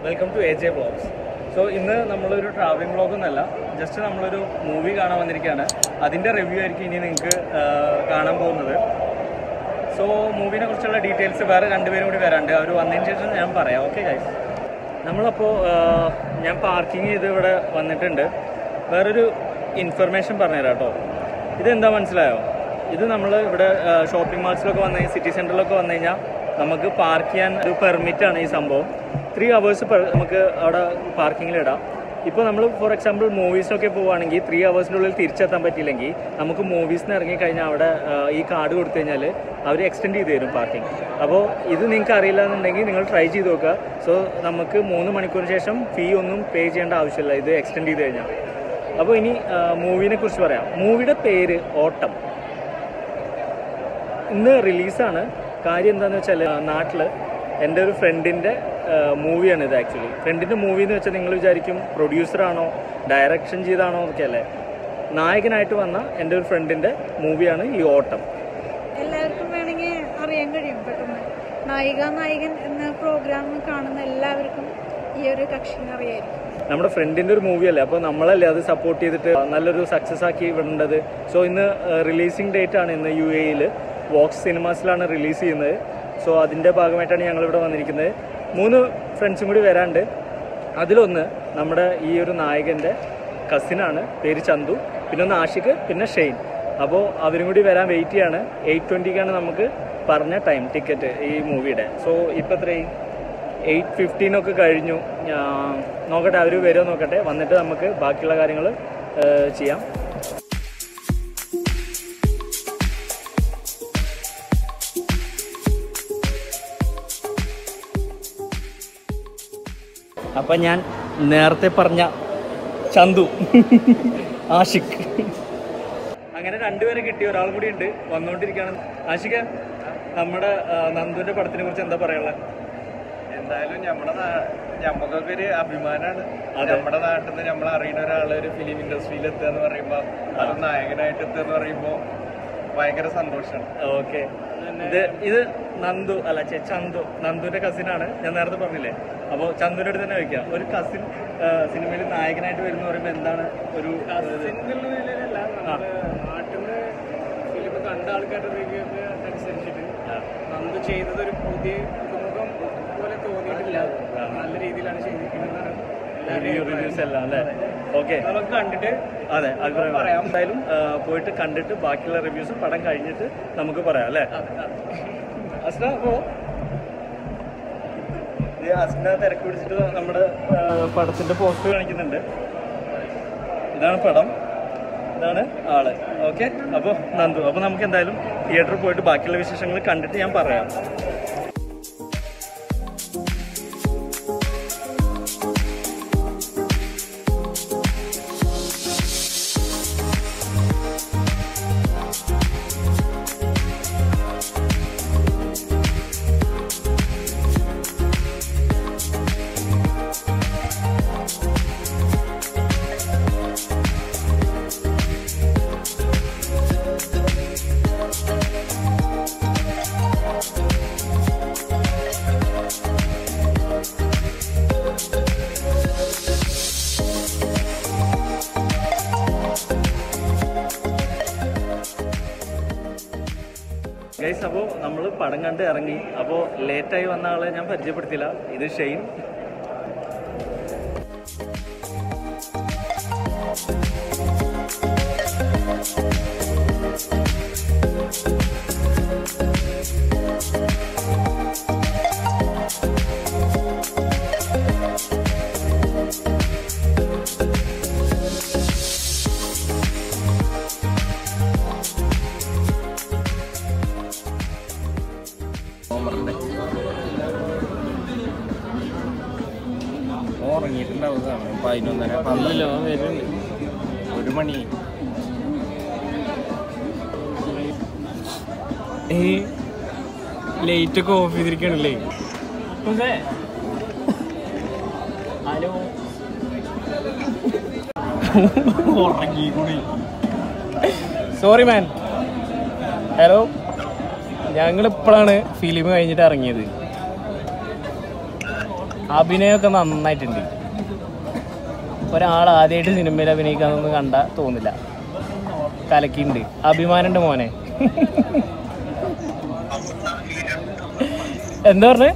Welcome to A J blogs so ഇന്ന് നമ്മളൊരു travelling blog ഒന്നല്ല ജസ്റ്റ് നമ്മളൊരു മൂവി കാണാൻ വന്നിരിക്കുകയാണ് അതിൻ്റെ റിവ്യൂ ആയിരിക്കും ഇനി നിങ്ങൾക്ക് കാണാൻ പോകുന്നത് സോ മൂവിനെ കുറിച്ചുള്ള ഡീറ്റെയിൽസ് വേറെ രണ്ടുപേരും കൂടി വരാണ്ട് അവർ വന്നതിന് ശേഷം ഞാൻ പറയാം ഓക്കെ ഗൈസ് നമ്മളപ്പോൾ ഞാൻ പാർക്കിംഗ് ചെയ്ത് ഇവിടെ വന്നിട്ടുണ്ട് വേറൊരു ഇൻഫർമേഷൻ പറഞ്ഞുതരാം കേട്ടോ ഇതെന്താ മനസ്സിലായോ ഇത് നമ്മൾ ഇവിടെ ഷോപ്പിംഗ് മാൾസിലൊക്കെ വന്നു കഴിഞ്ഞാൽ സിറ്റി സെൻറ്ററിലൊക്കെ വന്നു കഴിഞ്ഞാൽ നമുക്ക് പാർക്ക് ചെയ്യാൻ ഒരു പെർമിറ്റാണ് ഈ സംഭവം ത്രീ അവേഴ്സ് നമുക്ക് അവിടെ പാർക്കിങ്ങിൽ ഇടാം ഇപ്പോൾ നമ്മൾ ഫോർ എക്സാമ്പിൾ മൂവീസിനൊക്കെ പോവുകയാണെങ്കിൽ ത്രീ അവേഴ്സിൻ്റെ ഉള്ളിൽ തിരിച്ചെത്താൻ പറ്റിയില്ലെങ്കിൽ നമുക്ക് മൂവീസിന് ഇറങ്ങിക്കഴിഞ്ഞാൽ അവിടെ ആ, ഈ കാർഡ് കൊടുത്തു കഴിഞ്ഞാൽ അവർ എക്സ്റ്റെൻഡ് ചെയ്ത് തരും പാർക്കിംഗ് അപ്പോൾ ഇത് നിങ്ങൾക്ക് അറിയില്ല എന്നുണ്ടെങ്കിൽ നിങ്ങൾ ട്രൈ ചെയ്ത് നോക്കുക സോ നമുക്ക് മൂന്ന് മണിക്കൂറിന് ശേഷം ഫീ ഒന്നും പേ ചെയ്യേണ്ട ആവശ്യമില്ല ഇത് എക്സ്റ്റെൻഡ് ചെയ്ത് കഴിഞ്ഞാൽ അപ്പോൾ ഇനി മൂവിനെ കുറിച്ച് പറയാം മൂവിയുടെ പേര് ഓട്ടം ഇന്ന് റിലീസാണ് കാര്യം എന്താണെന്ന് വെച്ചാൽ നാട്ടിൽ എൻ്റെ ഒരു ഫ്രണ്ടിൻ്റെ മൂവിയാണ് ഇത് ആക്ച്വലി ഫ്രണ്ടിൻ്റെ മൂവി എന്ന് വെച്ചാൽ നിങ്ങൾ വിചാരിക്കും പ്രൊഡ്യൂസറാണോ ഡയറക്ഷൻ ചെയ്താണോ എന്നൊക്കെ അല്ലേ നായകനായിട്ട് വന്ന എൻ്റെ ഒരു ഫ്രണ്ടിൻ്റെ മൂവിയാണ് ഈ ഓട്ടം എല്ലാവർക്കും വേണമെങ്കിൽ അറിയാൻ കഴിയും പെട്ടെന്ന് നായിക നായകൻ എന്ന പ്രോഗ്രാം കാണുന്ന എല്ലാവർക്കും ഈ ഒരു കക്ഷിനെ അറിയായിരിക്കും നമ്മുടെ ഫ്രണ്ടിൻ്റെ ഒരു മൂവിയല്ലേ അപ്പോൾ നമ്മളല്ലേ അത് സപ്പോർട്ട് ചെയ്തിട്ട് നല്ലൊരു സക്സസ് ആക്കി വിടേണ്ടത് സോ ഇന്ന് റിലീസിങ് ഡേറ്റ് ആണ് ഇന്ന് യു എയിൽ വോക്സ് സിനിമാസിലാണ് റിലീസ് ചെയ്യുന്നത് സോ അതിൻ്റെ ഭാഗമായിട്ടാണ് ഞങ്ങൾ ഇവിടെ വന്നിരിക്കുന്നത് മൂന്ന് ഫ്രണ്ട്സും കൂടി വരാണ്ട് അതിലൊന്ന് നമ്മുടെ ഈ ഒരു നായകൻ്റെ കസിനാണ് പേര് ചന്തു പിന്നെ ഒന്ന് ആഷിഖ് പിന്നെ ഷെയ്ൻ അപ്പോൾ അവരും കൂടി വരാൻ വെയിറ്റ് ചെയ്യാണ് എയ്റ്റ് ട്വൻറ്റിക്കാണ് നമുക്ക് പറഞ്ഞ ടൈം ടിക്കറ്റ് ഈ മൂവിയുടെ സോ ഇപ്പോൾ എത്രയും എയ്റ്റ് ഫിഫ്റ്റീനൊക്കെ കഴിഞ്ഞു ഞാൻ നോക്കട്ടെ അവർ വരുമോ നോക്കട്ടെ വന്നിട്ട് നമുക്ക് ബാക്കിയുള്ള കാര്യങ്ങൾ ചെയ്യാം അപ്പം ഞാൻ നേരത്തെ പറഞ്ഞ ചന്തു ആഷിഖ് അങ്ങനെ രണ്ടുപേരെ കിട്ടി ഒരാൾ കൂടി ഉണ്ട് വന്നുകൊണ്ടിരിക്കുകയാണ് ആഷിഖ് നമ്മുടെ ആ, നന്ദുവിന്റെ പടത്തിനെ കുറിച്ച് എന്താ പറയാനുള്ളത് എന്തായാലും നമ്മുടെ ഞമ്മക്കൊക്കെ ഒരു അഭിമാനമാണ് അതെ. നമ്മുടെ നാട്ടിൽ നിന്ന് നമ്മൾ അറിയുന്ന ഒരാള് ഒരു ഫിലിം ഇൻഡസ്ട്രിയിൽ എത്തുക എന്ന് പറയുമ്പോൾ അത് നായകനായിട്ട് എത്തുക എന്ന് പറയുമ്പോൾ ഭയങ്കര സന്തോഷമാണ് ഓക്കെ ഇത് ഇത് നന്ദു അല്ല ചെ ചന്തു നന്ദുവിന്റെ കസിനാണ് ഞാൻ നേരത്തെ പറഞ്ഞില്ലേ അപ്പോൾ ചന്തുവിന്റെ അടുത്ത് തന്നെ ചോദിക്കാം ഒരു കസിൻ സിനിമയിൽ നായകനായിട്ട് വരുന്ന പറയുമ്പോൾ എന്താണ് ഒരു നാട്ടിൽ നിന്ന് ഫിലിം കണ്ട ആൾക്കാരുടെ റിവ്യൂ ഒക്കെ അനുസരിച്ചിട്ട് നന്ദു ചെയ്തത് ഒരു പുതിയ പുതുമുഖം പോലെ തോന്നിയിട്ടില്ല നല്ല രീതിയിലാണ് ചെയ്തിരിക്കുന്നതാണ് റിവ്യൂസ് എല്ലാം അല്ലേ ഓക്കെ നമുക്ക് കണ്ടിട്ട് അതെ അഭിപ്രായം പറയാം എന്തായാലും ആ, പോയിട്ട് കണ്ടിട്ട് ബാക്കിയുള്ള റിവ്യൂസ് പടം കഴിഞ്ഞിട്ട് നമുക്ക് പറയാം അല്ലേ അസ്ന അപ്പോ ഇത് അസ്ന തിരക്ക് പിടിച്ചിട്ട് നമ്മുടെ ആ, പടത്തിന്റെ പോസ്റ്റർ കാണിക്കുന്നുണ്ട് ഇതാണ് പടം ഇതാണ് ആള് ഓക്കെ അപ്പോൾ നന്ദു അപ്പോൾ നമുക്ക് എന്തായാലും തിയേറ്ററിൽ പോയിട്ട് ബാക്കിയുള്ള വിശേഷങ്ങൾ കണ്ടിട്ട് ഞാൻ പറയാം ഗൈസ് അപ്പോൾ നമ്മൾ പടം കണ്ട് ഇറങ്ങി അപ്പോൾ ലേറ്റായി വന്ന ആളെ ഞാൻ പരിചയപ്പെടുത്തില്ല ഇത് ഷെയ്ൻ ഉറങ്ങിയിട്ടുണ്ടാവും സമയം പതിനൊന്നര പന്ത്രണ്ട് ഒരു മണി ഈ ലൈറ്റ് ഒക്കെ ഓഫ് ചെയ്തിരിക്കണല്ലേ ഹലോ ഉറങ്ങിക്കൂടി സോറി മാൻ ഹലോ ഞങ്ങൾ ഇപ്പോഴാണ് ഫിലിം കഴിഞ്ഞിട്ട് ഇറങ്ങിയത് അഭിനയമൊക്കെ നന്നായിട്ടുണ്ട് ഒരാൾ ആദ്യമായിട്ട് സിനിമയിൽ അഭിനയിക്കാന്നൊന്നും കണ്ട തോന്നില്ല കലക്കിണ്ട് അഭിമാനമുണ്ട് മോനെ എന്താ പറഞ്ഞേ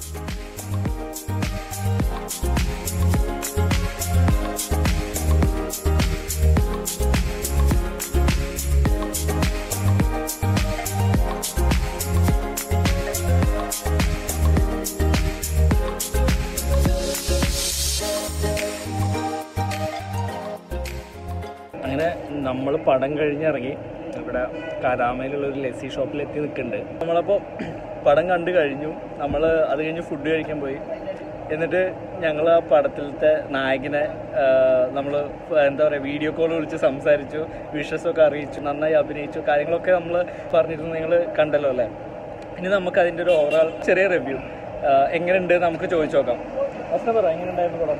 അങ്ങനെ നമ്മൾ പടം കഴിഞ്ഞിറങ്ങി ഇവിടെ കരാമയിലുള്ള ഒരു ലസ്സി ഷോപ്പിൽ എത്തി നിൽക്കുന്നുണ്ട് നമ്മളപ്പോൾ പടം കണ്ടു കഴിഞ്ഞു നമ്മൾ അത് കഴിഞ്ഞ് ഫുഡ് കഴിക്കാൻ പോയി എന്നിട്ട് ഞങ്ങൾ ആ പടത്തിലത്തെ നായകനെ നമ്മൾ എന്താ പറയുക വീഡിയോ കോൾ വിളിച്ച് സംസാരിച്ചു വിഷസൊക്കെ അറിയിച്ചു നന്നായി അഭിനയിച്ചു കാര്യങ്ങളൊക്കെ നമ്മൾ പറഞ്ഞിരുന്നു നിങ്ങൾ കണ്ടല്ലോ അല്ലേ ഇനി നമുക്ക് അതിൻ്റെ ഒരു ഓവറോൾ ചെറിയ റിവ്യൂ എങ്ങനെയുണ്ട് നമുക്ക് ചോദിച്ചു നോക്കാം അസ്ന പറ എങ്ങനെയുണ്ടായിരുന്നു പടം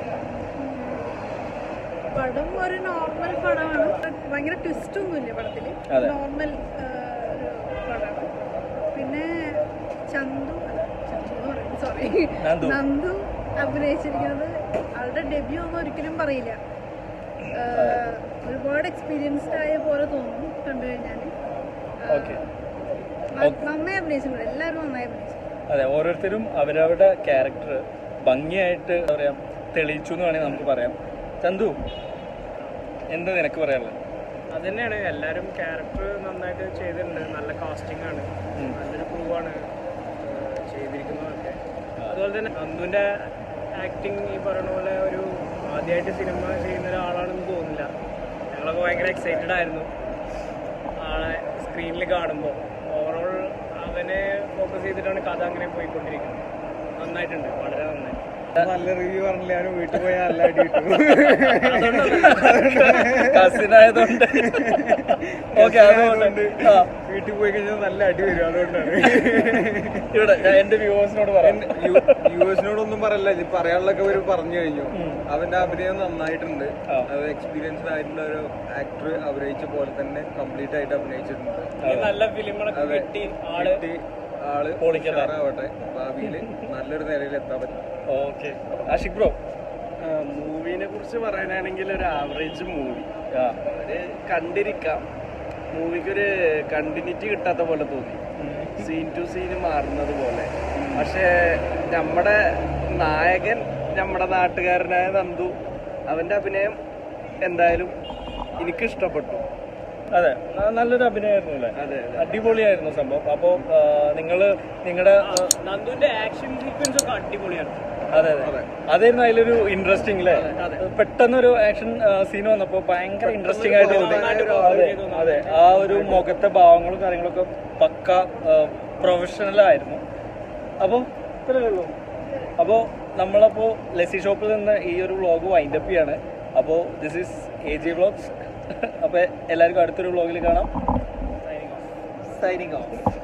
പടം ഒരു നോർമൽ പടമാണ് ഭയങ്കര ട്വിസ്റ്റ് ഒന്നുമില്ല പടത്തില് അതെ. നോർമൽ ഒരു പടമാണ് പിന്നെ ചന്തു അല്ല, ചന്തു എന്ന് പറയുന്നത് സോറി നന്ദു. നന്ദു അഭിനയിച്ചിരിക്കുന്നത് ആളുടെ ഡെബ്യൂ ഒന്നും ഒരിക്കലും പറയില്ല ആഹ്, ഒരുപാട് എക്സ്പീരിയൻസ്ഡ് ആയ പോലെ തോന്നും കണ്ടു കഴിഞ്ഞാൽ ഓക്കെ നന്നായി അഭിനയിച്ചിട്ടുണ്ട് എല്ലാവരും നന്നായി അഭിനയിച്ചു അതെ ഓരോരുത്തരും അവരവരുടെ ക്യാരക്ടർ ഭംഗിയായിട്ട് എന്താ പറയാ തെളിയിച്ചു എന്ന് വേണമെങ്കിൽ നമുക്ക് പറയാം ചന്തു എന്താ നിനക്ക് പറയാനുള്ളത് അത് തന്നെയാണ് എല്ലാവരും ക്യാരക്ടർ നന്നായിട്ട് ചെയ്തിട്ടുണ്ട് നല്ല കാസ്റ്റിംഗ് ആണ് ഉം. നല്ലൊരു പ്രൂവ് ആണ് ഏഹ് ചെയ്തിരിക്കുന്നതൊക്കെ അതുപോലെ തന്നെ നന്ദുവിൻ്റെ ആക്ടിങ് ഈ പറയുന്ന പോലെ ഒരു ആദ്യമായിട്ട് സിനിമ ചെയ്യുന്ന ഒരാളാണെന്ന് തോന്നില്ല ഞങ്ങളൊക്കെ ഭയങ്കര എക്സൈറ്റഡ് ആയിരുന്നു ആളെ സ്ക്രീനിൽ കാണുമ്പോൾ ഓവറോൾ അവനെ ഫോക്കസ് ചെയ്തിട്ടാണ് കഥ അങ്ങനെ പോയിക്കൊണ്ടിരിക്കുന്നത് നന്നായിട്ടുണ്ട് വളരെ നന്നായി നല്ല റിവ്യൂ പറഞ്ഞില്ല ഞാൻ വീട്ടിൽ പോയാൽ നല്ല അടി കിട്ടും കസിൻ ആയതുകൊണ്ട് ഓക്കെ അതുകൊണ്ട് ആ വീട്ടിൽ പോയി കഴിഞ്ഞാൽ നല്ല അടി വരും അതുകൊണ്ടാണ് ഇവിടെ ഞാൻ എന്റെ വ്യൂവേഴ്സിനോട് പറയാം യുഎസിനോടൊന്നും പറയല്ല ഇത് പറയാനുള്ളൊക്കെ അവർ പറഞ്ഞു കഴിഞ്ഞു അവന്റെ അഭിനയം നന്നായിട്ടുണ്ട് ആ. അത് എക്സ്പീരിയൻസ്ഡ് ആയിട്ടുള്ള ഒരു ആക്ടർ അഭിനയിച്ച പോലെ തന്നെ കംപ്ലീറ്റ് ആയിട്ട് അഭിനയിച്ചിട്ടുണ്ട് ഈ നല്ല ഫിലിമുകളൊക്കെ അതെ. കിട്ടി ആള് കിട്ടി ആള് പൊളിക്കട്ടെ. ഉഷാറാവട്ടെ ഭാവിയിൽ നല്ലൊരു നിലയിൽ എത്താൻ പറ്റും ഓക്കെ ആഷിക് ബ്രോ മൂവിനെ കുറിച്ച് പറയാനാണെങ്കിൽ ഒരു ആവറേജ് മൂവി ആ ഒരു കണ്ടിരിക്കാം മൂവിക്കൊരു കണ്ടിന്യൂറ്റി കിട്ടാത്ത പോലെ തോന്നി സീൻ ടു സീൻ മാറുന്നത് പോലെ പക്ഷേ നമ്മുടെ നായകൻ നമ്മുടെ നാട്ടുകാരനായ നന്ദു അവന്റെ അഭിനയം എന്തായാലും എനിക്ക് ഇഷ്ടപ്പെട്ടു അതെ ന- നല്ലൊരു അഭിനയമായിരുന്നു അല്ലേ അതെ അതെ അടിപൊളിയായിരുന്നു സംഭവം അപ്പോൾ നിങ്ങൾ നിങ്ങളുടെ നന്ദുവിന്റെ ആക്ഷൻ സീക്വൻസ് ഒക്കെ അടിപൊളിയാണ് അതെ അതെ അതായിരുന്നു അതിലൊരു ഇൻട്രസ്റ്റിംഗ് അല്ലേ അതെ. പെട്ടെന്നൊരു ആക്ഷൻ സീൻ വന്നപ്പോൾ ഭയങ്കര ഇൻട്രസ്റ്റിംഗ് ആയിട്ട് തോന്നി നന്നായിട്ട് അതെ ചെയ്തു തോന്നി. അതെ ആ ഒരു മുഖത്തെ ഭാവങ്ങളും കാര്യങ്ങളൊക്കെ പക്ക പ്രൊഫഷണൽ ആയിരുന്നു അപ്പോൾ ഇത്രയേ ഉള്ളൂ അപ്പോൾ നമ്മളപ്പോൾ ലെസി ഷോപ്പിൽ നിന്ന് ഈ ഒരു വ്ളോഗ് വൈൻഡപ്പ് ചെയ്യാണ് അപ്പോൾ this is A G vlogs അപ്പോൾ എല്ലാവർക്കും അടുത്തൊരു വ്ളോഗിൽ കാണാം സൈനിങ് ഓഫ്